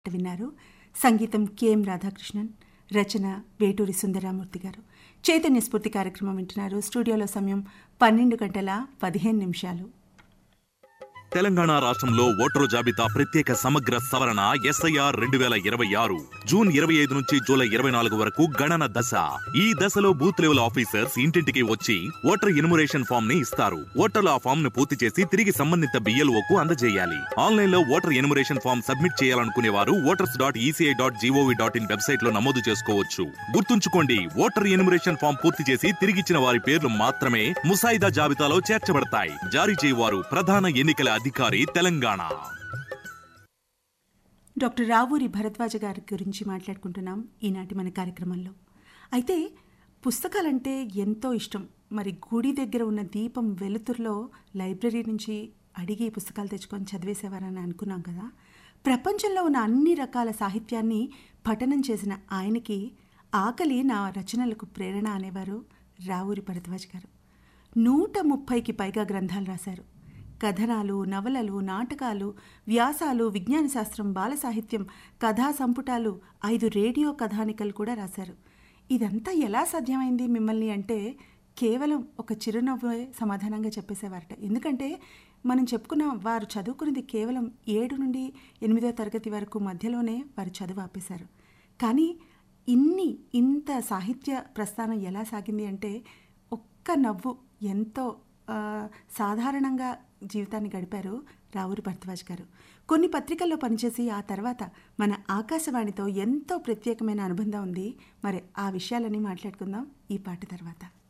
విన్నారు సంగీతం కెఎం రాధాకృష్ణన్ రచన వేటూరి సుందరామూర్తి గారు చైతన్య స్ఫూర్తి కార్యక్రమం వింటున్నారు స్టూడియోలో సమయం పన్నెండు గంటల పదిహేను నిమిషాలు తెలంగాణ రాష్ట్రంలో ఓటరు జాబితా ప్రత్యేక సమగ్ర సవరణ ఎస్ఐఆర్ రెండు వేల ఇరవై ఆరు జూన్ ఇరవై ఐదు నుంచి జూలై ఇరవై నాలుగు వరకు గణన దశ ఈ దశలో బూత్ లెవెల్ ఆఫీసర్స్ ఇంటింటికి వచ్చి ఓటర్ ఎన్యుమరేషన్ ఫామ్ ని ఇస్తారు ఓటర్లు ఆ ఫామ్ ను పూర్తి చేసి తిరిగి సంబంధిత బిఎల్ఓకు అందజేయాలి ఆన్లైన్ లో ఓటర్ ఎన్యుమరేషన్ ఫామ్ సబ్మిట్ చేయాలనుకునే వారు voters dot ECI dot G O V dot in website లో నమోదు చేసుకోవచ్చు గుర్తుంచుకోండి ఓటర్ ఎన్యుమరేషన్ ఫామ్ పూర్తి చేసి తిరిగిచ్చిన వారి పేర్లు మాత్రమే ముసాయిదా జాబితాలో చేర్చబడతాయి జారీ చేయవారు ప్రధాన ఎన్నికల అధికారి తెలంగాణ డాక్టర్ రావూరి భరద్వాజ గారి గురించి మాట్లాడుకుంటున్నాం ఈనాటి మన కార్యక్రమంలో అయితే పుస్తకాలంటే ఎంతో ఇష్టం మరి గుడి దగ్గర ఉన్న దీపం వెలుతురులో లైబ్రరీ నుంచి అడిగి పుస్తకాలు తెచ్చుకొని చదివేసేవారని అనుకున్నాం కదా ప్రపంచంలో ఉన్న అన్ని రకాల సాహిత్యాన్ని పఠనం చేసిన ఆయనకి ఆకలి నా రచనలకు ప్రేరణ అనేవారు రావూరి భరద్వాజ్ గారు నూట ముప్పైకి పైగా గ్రంథాలు రాశారు కథనాలు నవలలు నాటకాలు వ్యాసాలు విజ్ఞాన శాస్త్రం బాల సాహిత్యం కథా సంపుటాలు ఐదు రేడియో కథానికలు కూడా రాశారు ఇదంతా ఎలా సాధ్యమైంది మిమ్మల్ని అంటే కేవలం ఒక చిరునవ్వే సమాధానంగా చెప్పేసేవారట ఎందుకంటే మనం చెప్పుకున్న వారు చదువుకున్నది కేవలం ఏడు నుండి ఎనిమిదో తరగతి వరకు మధ్యలోనే వారు చదువు ఆపేశారు కానీ ఇన్ని ఇంత సాహిత్య ప్రస్థానం ఎలా సాగింది అంటే ఒక్క నవ్వు ఎంతో ఆ, సాధారణంగా జీవితాన్ని గడిపారు రావూరి భరద్వాజ్ గారు కొన్ని పత్రికల్లో పనిచేసి ఆ తర్వాత మన ఆకాశవాణితో ఎంతో ప్రత్యేకమైన అనుబంధం ఉంది మరి ఆ విషయాలని మాట్లాడుకుందాం ఈ పాట తర్వాత